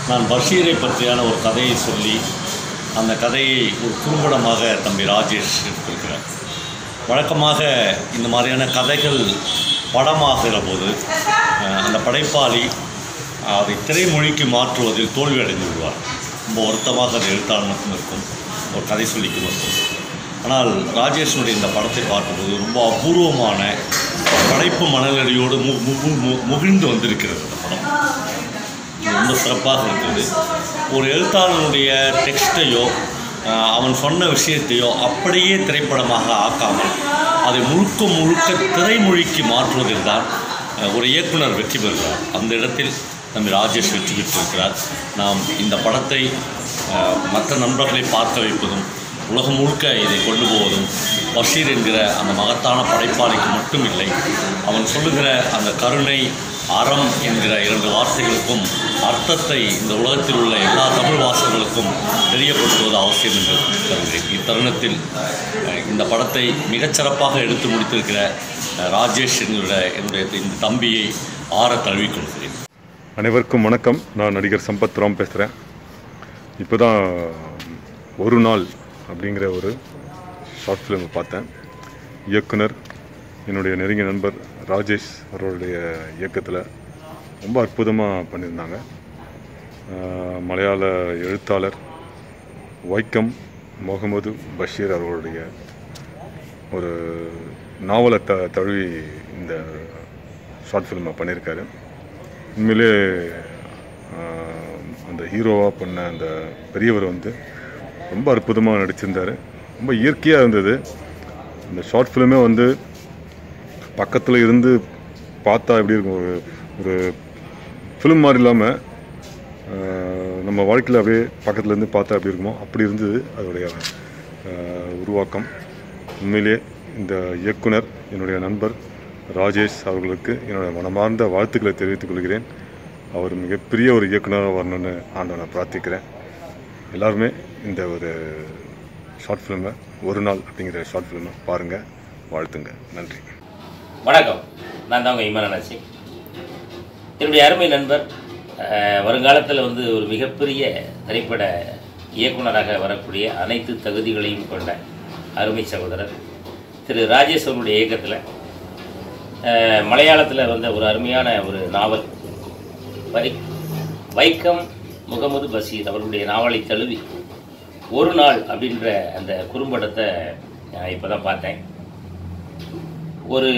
நான் பஷீரை பற்றியான ஒரு கதையை சொல்லி அந்த கதையை ஒரு குறும்படமாக தம்பி ராஜேஷ் எடுத்திருக்கிறார் வழக்கமாக இந்த மாதிரியான கதைகள் படமாகிற போது அஹ், அந்த படைப்பாளி அதை திரைமொழிக்கு மாற்றுவதில் தோல்வி அடைந்து விடுவார் ரொம்ப வருத்தமாக அது எழுத்தாளனுக்கும் இருக்கும் ஒரு கதை சொல்லிக்கும் இருக்கும் ஆனால் ராஜேஷனுடைய இந்த படத்தை பார்க்கும்போது ரொம்ப அபூர்வமான படைப்பு மனநிலையோடு மு மு மு- மு முகிழ்ந்து வந்திருக்கிறது அந்த படம் இது ரொம்ப சிறப்பாக இருக்குது ஒரு எழுத்தாளனுடைய டெக்ஸ்ட்டையோ ஆஹ், அவன் சொன்ன விஷயத்தையோ அப்படியே திரைப்படமாக ஆக்காமல் அதை முழுக்க முழுக்க திரைமொழிக்கு மாற்றுவதில் தான் ஆஹ், ஒரு இயக்குனர் வெற்றி பெறுகிறார் அந்த இடத்தில் நம்ம ராஜேஷ் வெற்றி பெற்றிருக்கிறார் நாம் இந்த படத்தை ஆஹ், மற்ற நண்பர்களை பார்க்க வைப்பதும் உலகம் முழுக்க இதை கொண்டு போவதும் பஷீர் என்கிற அந்த மகத்தான படைப்பாளிக்கு மட்டும் இல்லை அவன் சொல்லுகிற அந்த கருணை அறம் என்கிற இரண்டு வார்த்தைகளுக்கும் அர்த்தத்தை இந்த உலகத்தில் உள்ள எல்லா தமிழ் வாசகர்களுக்கும் தெரியப்படுத்துவது அவசியம் என்று கருதுகிறேன் இத்தருணத்தில் அஹ், இந்த படத்தை மிகச்சிறப்பாக எடுத்து முடித்திருக்கிற அஹ், ராஜேஷ் என்கிற என்னுடைய இந்த தம்பியை ஆற தழுவிக்கொள்கிறேன் அனைவருக்கும் வணக்கம் நான் நடிகர் சம்பத் ராம் பேசுகிறேன் இப்போ தான் ஒரு நாள் அப்படிங்கிற ஒரு ஷார்ட் ஃபிலிம் பார்த்தேன் இயக்குனர் என்னுடைய நெருங்கிய நண்பர் ராஜேஷ் அவர்களுடைய இயக்கத்தில் ரொம்ப அற்புதமாக பண்ணியிருந்தாங்க ஆஹ் மலையாள எழுத்தாளர் வைக்கம் முகமது பஷீர் அவர்களுடைய ஒரு நாவலை த தழுவி இந்த ஷார்ட் ஃபிலிமை பண்ணியிருக்காரு உண்மையிலே ஆஹ், அந்த ஹீரோவாக பண்ண அந்த பெரியவர் வந்து ரொம்ப அற்புதமாக நடிச்சிருந்தார் ரொம்ப இயற்கையாக இருந்தது இந்த ஷார்ட் ஃபிலிமே வந்து பக்கத்தில் இருந்து பார்த்தா எப்படி இருக்கும் ஒரு ஒரு ஃபிலிம் மாதிரி இல்லாமல் நம்ம வாழ்க்கையில் அப்படியே பக்கத்துல இருந்து பார்த்தா எப்படி இருக்குமோ அப்படி இருந்தது அதோடைய ஆஹ், உருவாக்கம் உண்மையிலே இந்த இயக்குனர் என்னுடைய நண்பர் ராஜேஷ் அவர்களுக்கு என்னுடைய மனமார்ந்த வாழ்த்துக்களை தெரிவித்துக் கொள்கிறேன் அவர் மிகப்பெரிய ஒரு இயக்குனராக வரணும்னு ஆண்டவனை பிரார்த்திக்கிறேன் எல்லாருமே இந்த ஒரு ஷார்ட் ஃபிலிமை ஒரு நாள் அப்படிங்கிற ஷார்ட் ஃபிலிமை பாருங்கள் வாழ்த்துங்க நன்றி வணக்கம் நான் தான் உங்கள் இமானாச்சி என்னுடைய அருமை நண்பர் அஹ், வருங்காலத்தில் வந்து ஒரு மிகப்பெரிய திரைப்பட இயக்குனராக வரக்கூடிய அனைத்து தகுதிகளையும் கொண்ட அருமை சகோதரர் திரு ராஜேஷ் அவருடைய இயக்கத்தில் மலையாளத்தில் வந்த ஒரு அருமையான ஒரு நாவல் வை வைக்கம் முகமது பஷீர் அவர்களுடைய நாவலை தழுவி ஒரு நாள் அப்படின்ற அந்த குறும்படத்தை இப்போ தான் பார்த்தேன் ஒரு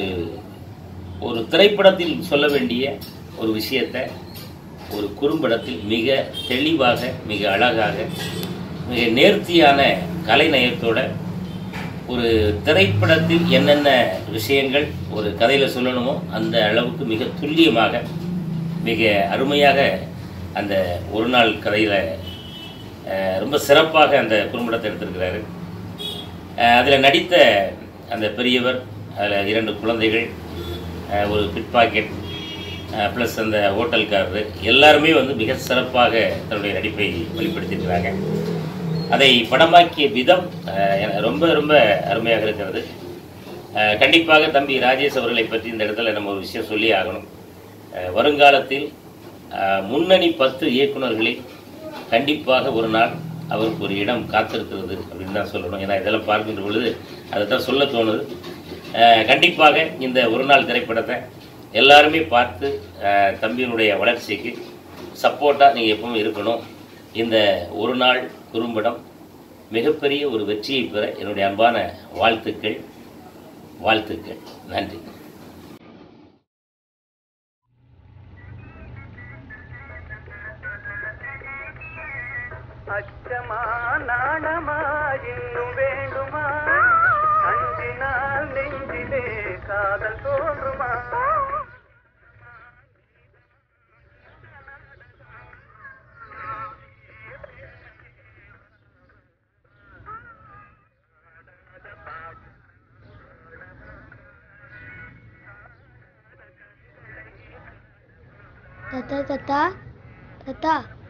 ஒரு திரைப்படத்தில் சொல்ல வேண்டிய ஒரு விஷயத்தை ஒரு குறும்படத்தில் மிக தெளிவாக மிக அழகாக மிக நேர்த்தியான கலைநயத்தோட ஒரு திரைப்படத்தில் என்னென்ன விஷயங்கள் ஒரு கதையில் சொல்லணுமோ அந்த அளவுக்கு மிக துல்லியமாக மிக அருமையாக அந்த ஒரு நாள் கதையில் ரொம்ப சிறப்பாக அந்த குறும்படத்தை எடுத்திருக்கிறாரு அதில் நடித்த அந்த பெரியவர் அதில் இரண்டு குழந்தைகள் அஹ், ஒரு பிட் பாக்கெட் ப்ளஸ் அந்த ஹோட்டல்காரரு எல்லாருமே வந்து மிக சிறப்பாக தன்னுடைய நடிப்பை வெளிப்படுத்தியிருக்கிறாங்க அதை படமாக்கிய விதம் அஹ், எனக்கு ரொம்ப ரொம்ப அருமையாக இருக்கிறது அஹ், கண்டிப்பாக தம்பி ராஜேஷ் அவர்களை பற்றி இந்த இடத்துல நம்ம ஒரு விஷயம் சொல்லி ஆகணும் அஹ், வருங்காலத்தில் அஹ், முன்னணி பத்து இயக்குனர்களில் கண்டிப்பாக ஒரு நாள் அவருக்கு ஒரு இடம் காத்திருக்கிறது அப்படின்னு தான் சொல்லணும் ஏன்னா இதெல்லாம் பார்க்கின்ற பொழுது அதை தான் சொல்ல தோணுது அஹ், கண்டிப்பாக இந்த ஒரு நாள் திரைப்படத்தை எல்லாருமே பார்த்து அஹ், தம்பியினுடைய வளர்ச்சிக்கு சப்போர்ட்டாக நீங்கள் எப்பவும் இருக்கணும் இந்த ஒரு நாள் குறும்படம் மிகப்பெரிய ஒரு வெற்றியை பெற என்னுடைய அன்பான வாழ்த்துக்கள் வாழ்த்துக்கள் நன்றி அச்சமா நாணமா இன்னும் வேண்டுமா அஞ்சினால் நெஞ்சிலே காதல் தோன்றுமா தாத்தா தாத்தா தாத்தா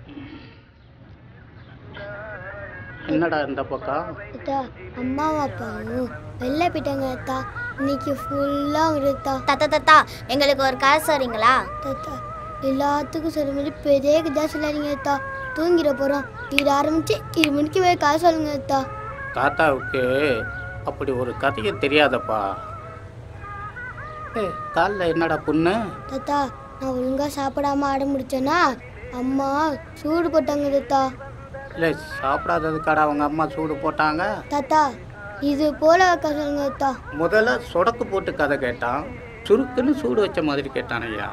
என்னடா இந்த பக்கம் தாத்தா அம்மாவும் அப்பாவும் வெளில போயிட்டாங்க தாத்தா இன்னைக்கு ஃபுல்லாக வருதா தாத்தா தாத்தா எங்களுக்கு ஒரு காசு வரீங்களா தாத்தா எல்லாத்துக்கும் சொல்ல மாதிரி பெரிய கதை சொல்லாதீங்க அத்தா தூங்கிட போகிறோம் இது ஆரம்பிச்சு இது மணிக்கு வேறு கதை சொல்லுங்க அத்தா தாத்தாவுக்கு அப்படி ஒரு கதையை தெரியாதப்பா ஏ காலில் என்னடா புண்ணு தாத்தா நான் ஒழுங்காக சாப்பிடாம ஆட முடிச்சேன்னா அம்மா சூடு போட்டாங்க தாத்தா இல்லை சாப்பிடாததுக்காடா அவங்க அம்மா சூடு போட்டாங்க தாத்தா இது போல வைக்க சொல்லுங்க தாத்தா முதல்ல சொடக்கு போட்டு கதை கேட்டான் சுருக்குன்னு சூடு வச்ச மாதிரி கேட்டான் ஐயா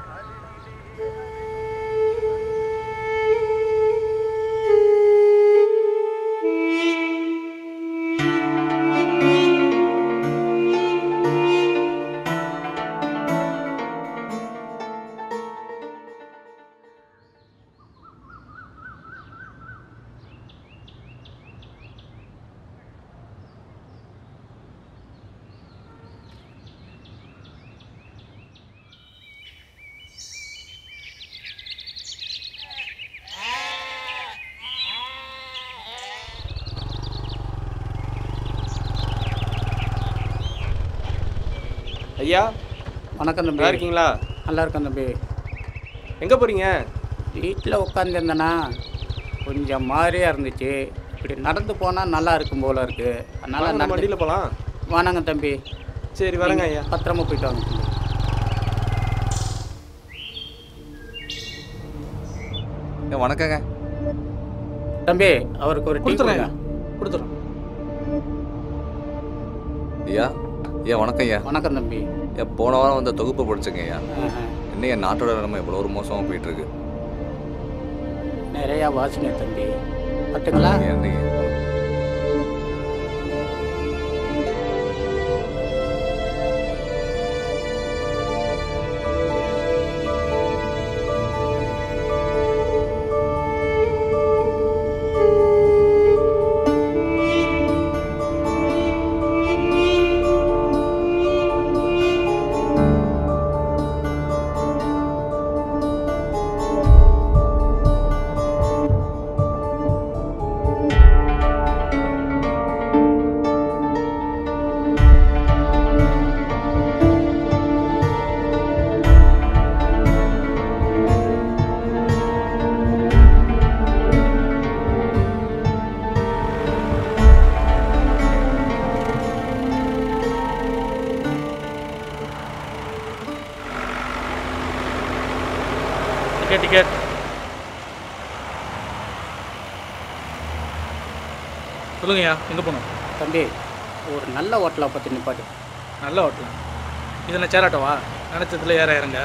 ஐயா வணக்கம் தம்பி நல்லா இருக்கீங்களா நல்லா இருக்கேன் தம்பி எங்கே போகிறீங்க வீட்டில் உட்காந்துருந்தேனா கொஞ்சம் மாதிரியா இருந்துச்சு இப்படி நடந்து போனால் நல்லா இருக்கும் போல இருக்கு அதனால நம்ம நடந்து வண்டியில் போகலாம் வானங்க தம்பி சரி வரேங்க ஐயா பத்திரமா போயிட்டு வாங்க தம்பி. ஏ வணக்கங்க தம்பி அவருக்கு ஒரு டீ கொடுத்துறேன் கொடுங்க கொடுத்துறேன் ஐயா ஐயா வணக்கம் ஐயா வணக்கம் தம்பி ஐயா போன வாரம் வந்த தொகுப்பு படிச்சுங்க ஐயா ஆஹா. இன்னும் என் நாட்டோட நிலைமை எவ்வளோ ஒரு மோசமாக போயிட்டு இருக்கு நிறையா வாசிங்க தம்பி பட்டுங்களா என்னங்க டிக்கெட் டிக்கெட் சொல்லுங்கய்யா எங்கே போகணும் தம்பி ஒரு நல்ல ஹோட்டலை பற்றி நிப்பாட்டு நல்ல ஹோட்டல் இது என்ன சேராட்டோவா நினச்சதுல ஏற இறங்க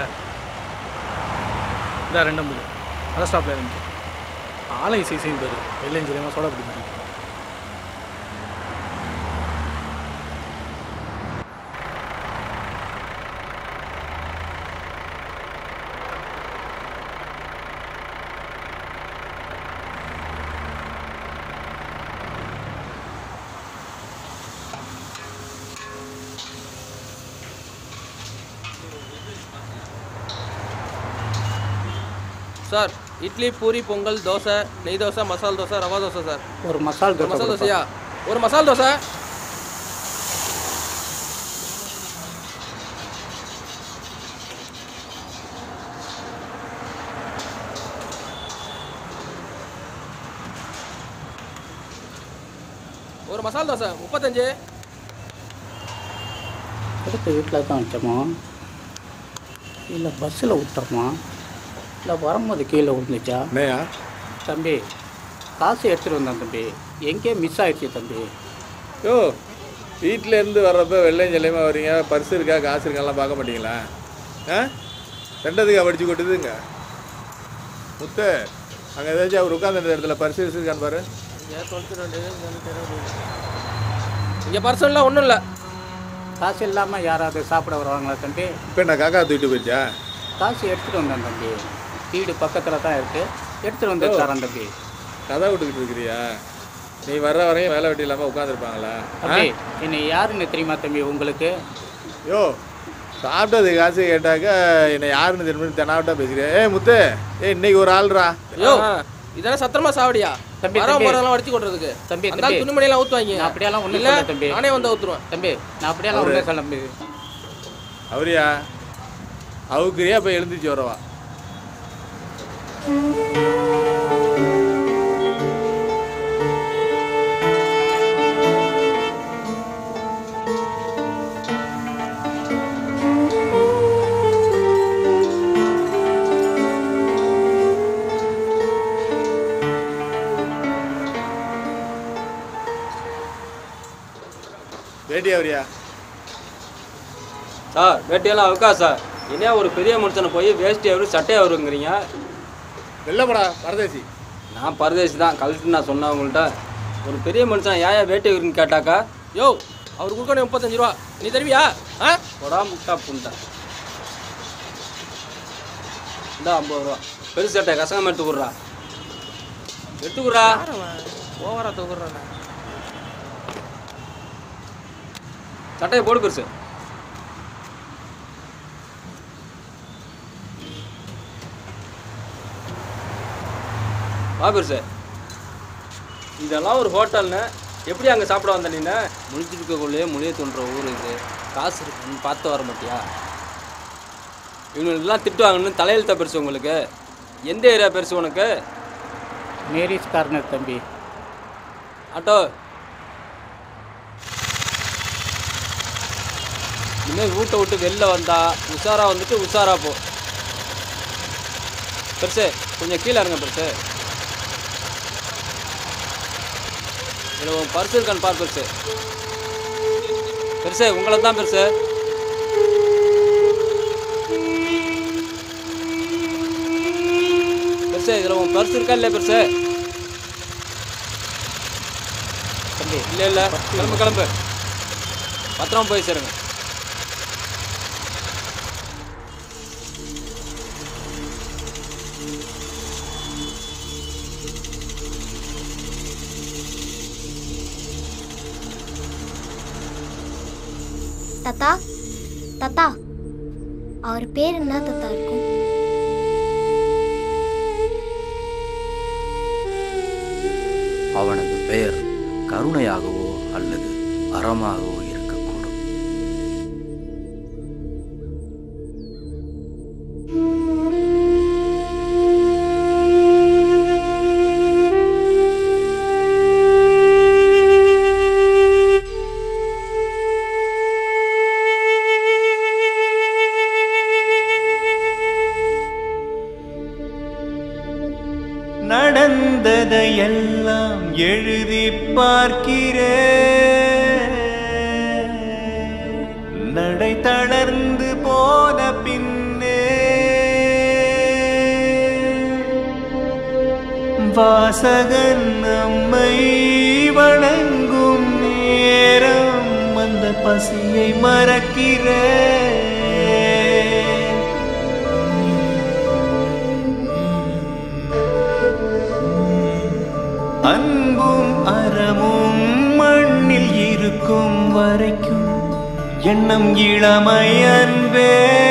இதான் ரெண்டு ஐம்பது அதான் ஸ்டாப்பில் இறங்கி ஆலை சிசின்னு பேர் வெள்ளையும் தெரியாமல் சோடா பிடிக்கும் சார் இட்லி பூரி பொங்கல் தோசை நெய் தோசை மசால் தோசை ரவா தோசை சார் ஒரு மசால் ஒரு தோசை மசால் கொடுப்பா. தோசையா ஒரு மசால் தோசை ஒரு மசால் தோசை முப்பத்தஞ்சு எடுத்து வீட்டில் தான் வச்சோமா இல்லை பஸ்ஸில் விட்டோமா இல்லை வரும்போது கீழே விழுந்துச்சா என்னையா தம்பி காசு எடுத்துகிட்டு வந்தேன் தம்பி எங்கேயோ மிஸ் ஆயிடுச்சு தம்பி யோ வீட்டில் இருந்து வர்றப்ப வெள்ளையும் ஜெல்லையுமா வரீங்க பர்ஸ் இருக்கா காசு இருக்காலாம் பார்க்க மாட்டீங்களா ஆ ரெண்டதுக்கா படிச்சு கொட்டுதுங்க முத்து அங்கே ஏதாச்சும் அவர் உட்காந்துருந்த இடத்துல பர்ஸ் இருக்கான்னு பாரு இங்கே பர்சன்லாம் ஒன்றும் இல்லை காசு இல்லாமல் யாராவது சாப்பிட வருவாங்களா தம்பி இப்போ நான் காக்கா தூக்கிட்டு போயிடுச்சா காசு எடுத்துகிட்டு வந்தேன் தம்பி வீடு பக்கத்தில் தான் இருக்குது எடுத்துகிட்டு வந்து தரேன் தம்பி கதை விட்டுக்கிட்டு இருக்கிறியா நீ வர்ற வரையும் வேலை வெட்டி இல்லாமல் உட்காந்துருப்பாங்களா தம்பி என்னை யாருன்னு தெரியுமா தம்பி உங்களுக்கு யோ சாப்பிட்டது காசு கேட்டாக்கா என்னை யாருன்னு தெரியும் தெனாவட்டா பேசுகிறேன் ஏய் முத்து ஏய் இன்னைக்கு ஒரு ஆள்ரா யோ இதெல்லாம் சத்திரமா சாவடியா தம்பி, வர தம்பி. போறதெல்லாம் வடிச்சு கொட்டுறதுக்கு தம்பி, அந்த தம்பி. துணிமணியெல்லாம் ஊற்றுவாங்க நான் அப்படியெல்லாம் ஒன்றும் இல்ல சொல்ல தம்பி நானே வந்து ஊற்றுருவேன் தம்பி நான் அப்படியெல்லாம் ஒன்றும் சொல்ல தம்பி அவரியா அவுக்குறியா போய் எழுந்திரிச்சு வரவா வேட்டி அவரியா சார் வேட்டியெல்லாம் அவுக்கா சார் என்ன ஒரு பெரிய மனுஷனை போய் வேஷ்டி அவரு சட்டை அவருங்கிறீங்க வெள்ளப்படா பரதேசி நான் பரதேசி தான் கழட்டு நான் சொன்னேன் உங்கள்கிட்ட ஒரு பெரிய மனுஷன் ஏன் வேட்டி அவருன்னு கேட்டாக்கா யோ அவர் கொடுக்கணும் முப்பத்தஞ்சு ரூபா நீ தருவியா ஆ போடா முட்டா புண்டா இந்தா ஐம்பது ரூபா பெருசு சட்டை கசகம் எடுத்து கொடுறா எடுத்து கொடுறா ஓவரா தூக்குறான் சட்டையை போடு பெருசு வா பெருசு இதெல்லாம் ஒரு ஹோட்டல்னு எப்படி அங்கே சாப்பிட வந்த நீ முடிச்சிருக்கக்குள்ளேயே முடிய தோன்ற ஊர் இது காசு இருக்குன்னு பார்த்து வர மாட்டியா இவங்களுக்கெல்லாம் திட்டு வாங்கணும்னு தலையெழுத்தா பெருசு உங்களுக்கு எந்த ஏரியா பெருசு உனக்கு மேரிஸ் கார்னர் தம்பி ஆட்டோ இனிமேல் வீட்டை விட்டு வெளில வந்தா உஷாரா வந்துட்டு உஷாரா போ பெருசு கொஞ்சம் கீழே இருங்க பெருசு இதில் உன் பர்ஸ் இருக்கான்னு பார் பெருசு பெருசு உங்களை தான் பெருசு பெருசு இதில் உன் பர்ஸ் இருக்கா இல்லையா பெருசு தம்பி இல்லை இல்லை கிளம்பு கிளம்பு பத்திரமா போய் சேருங்க தாத்தா தாத்தா அவர் பேர் என்ன தாத்தா இருக்கும் அவனது பெயர் கருணையாகவோ அல்லது அறமாகவோ இருக்கக்கூடும் நடந்ததையெல்லாம் எழுதி பார்க்கிறேன் நடை தளர்ந்து போன பின்னே வாசகன் நம்மை வணங்கும் நேரம் அந்த பசியை மறக்கிறேன் அன்பும் அறமும் மண்ணில் இருக்கும் வரைக்கும் எண்ணம் இளமை அன்பே